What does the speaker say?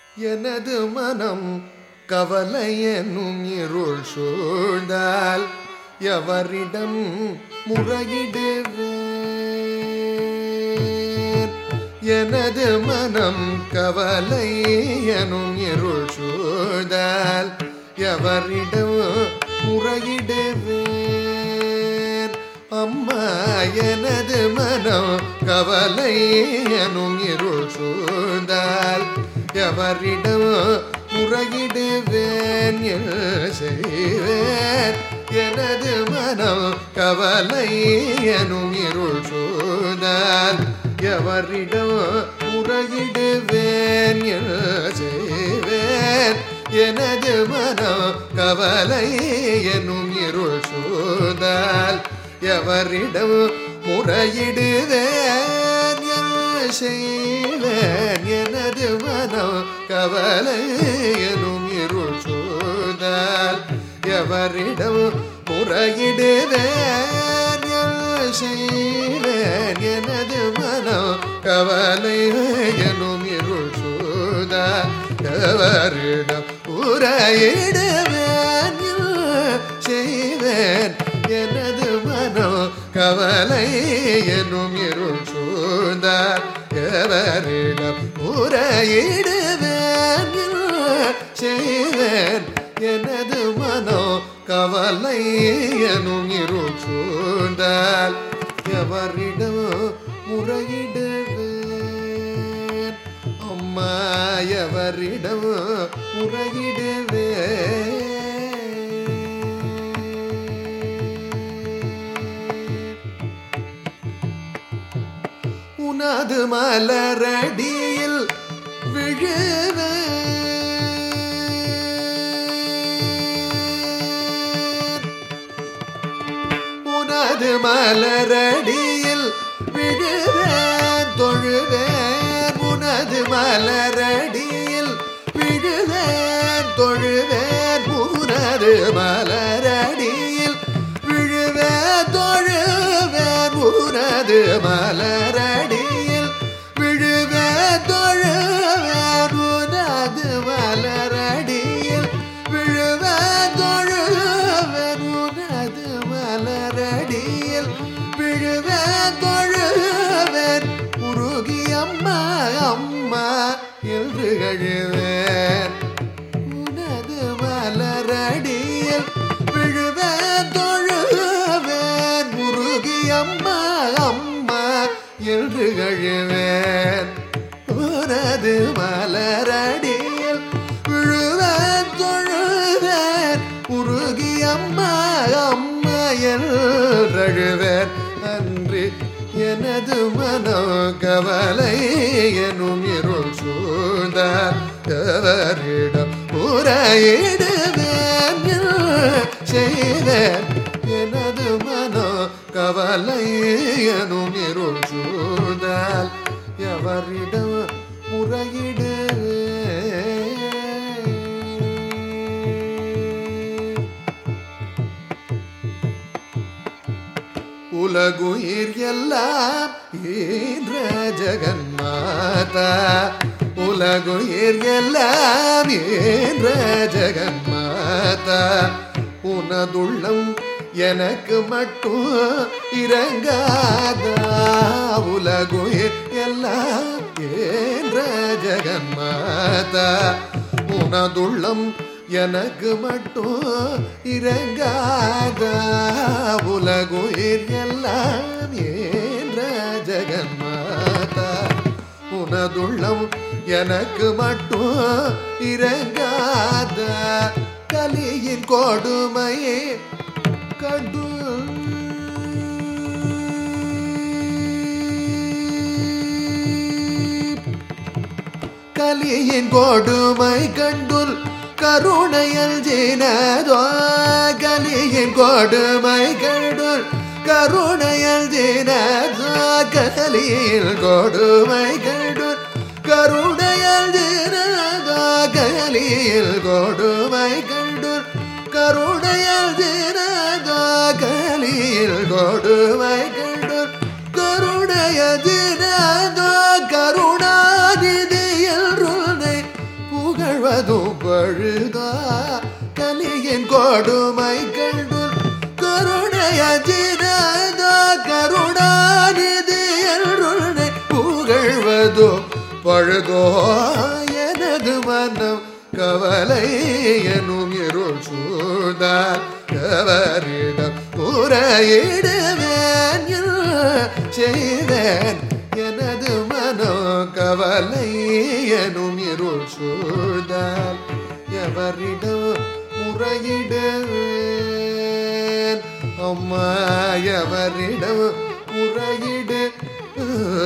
எனது மனம் கவலை என்னும் இருள் சூழ்ந்தால் எவரிடம் முறையிடுவேன் எனது மனம் கவலை எனும் இருள் சூழ்ந்தால் எவரிடம் முறையிடுவேன் அம்மா எனது மனம் கவலை எனும் இருள் சூழ்ந்தால் எவரிடம் முறையிடுவேன் என் செய்வேன் எனது மனம் கவலை எனும் இருள் சூழ்ந்தால் எவரிடம் முறையிடுவேன் என் செய்வேன் எனது மனம் கவலை எனும் இருள் சூழ்ந்தால் எவரிடம் முறையிடுவேன் என் செய்வேன் எனது மனம் கவலை எனும் இருள் சூழ்ந்தால் எவரிடம் முறையிடுவேன் என் செய்வேன் எனது மனம் கவலை எனும் இருள் சூழ்ந்தால் எவரிடம் உரையிடுவேன் செய்வேன் எனது மனம் கவலை எனும் இருள் சூழ்ந்தால் எவரிடம் உரையிடுவேன் செய்வேன் எனது மனோ கவலை எனும் இருள் சூழ்ந்தால் எவரிடம் முறையிடுவேன் அம்மா எவரிடம் முறையிடுவேன் உனது மலரடியில் விழுவேன் உனது மலரடியில் விழுவேன் தொழுவேன் உனது மலரடியில் விழுவேன் தொழுவேன் உனது மலரடியில் விழுவேன் தொழுவேன் உனது மலரடியில் விழுவேன் தொழுவேன் உனது மலரடியில் விழுவேன் தொழுவேன் உனது மலரடியில் விழுவேன் தொழுவேன் உருகி அம்மா அம்மா என்று கழுவேன் உனது மலரடியில் விழுவேன் தொழுவேன் முருகி அம்மா அம்மா என்று கழுவேன் உனது மலரடியில் விழுவேன் தொழுவேன் முருகி அம்மா அம்மா என்றழுவேன் அன்று எனது மனோ கவலை எனும் இருள் சூழ்ந்தார் எவரிடம் முறையிடுவேன் செய்வேன் எனது மனோ கவலை எனும் இருள் சூழ்ந்தால் எவரிடம் முறையிடுவேன் உலகுயிர் எல்லாம் ஈன்ற ஜெகன்மாதா உலகுயிர் எல்லாம் ஈன்ற ஜெகன்மாதா உனதுள்ளம் எனக்கு மட்டும் இறங்காதா உலகுயிர் எல்லாம் ஈன்ற ஜெகன்மாதா உனதுள்ளம் எனக்கு மட்டும் இறங்காதா உலகுயிர் எல்லாம் ஏன்ற ஜெகன்மாதா உனதுள்ளம் எனக்கு மட்டும் இறங்காதா கலியின் கொடுமையே கண்டு கலியின் கொடுமை கண்டுல் கருணையல் ஜீனதோ கலியின் கொடுமை கண்டுல் கருணையல் ஜீனதோ கலியில் கொடுமை கண்டுல் கருணையல் ஜீனதோ கலியில் கொடுமை கண்டுல் கருணையல் ஜீனதோ கலியில் கொடுமை கண்டுல் கருணைய ஜீனதோ கருணாநிதி என்றுனை பூ கொள்வதும் பழுதா கலியின் கொடுமை கண்டு கருணையஜினதா கருணாநிதி என்று புகழ்வதோ பழுதோ எனது மனம் கவலை எனும் இருள் சூழ்ந்தார் கவரிடம் முறையிடுவேன் செய்வேன் எனது மனோ கவலை எனும் இருள் சூழ்ந்தால் எவரிடம் முறையிடுவேன் அம்மா எவரிடம் முறையிடு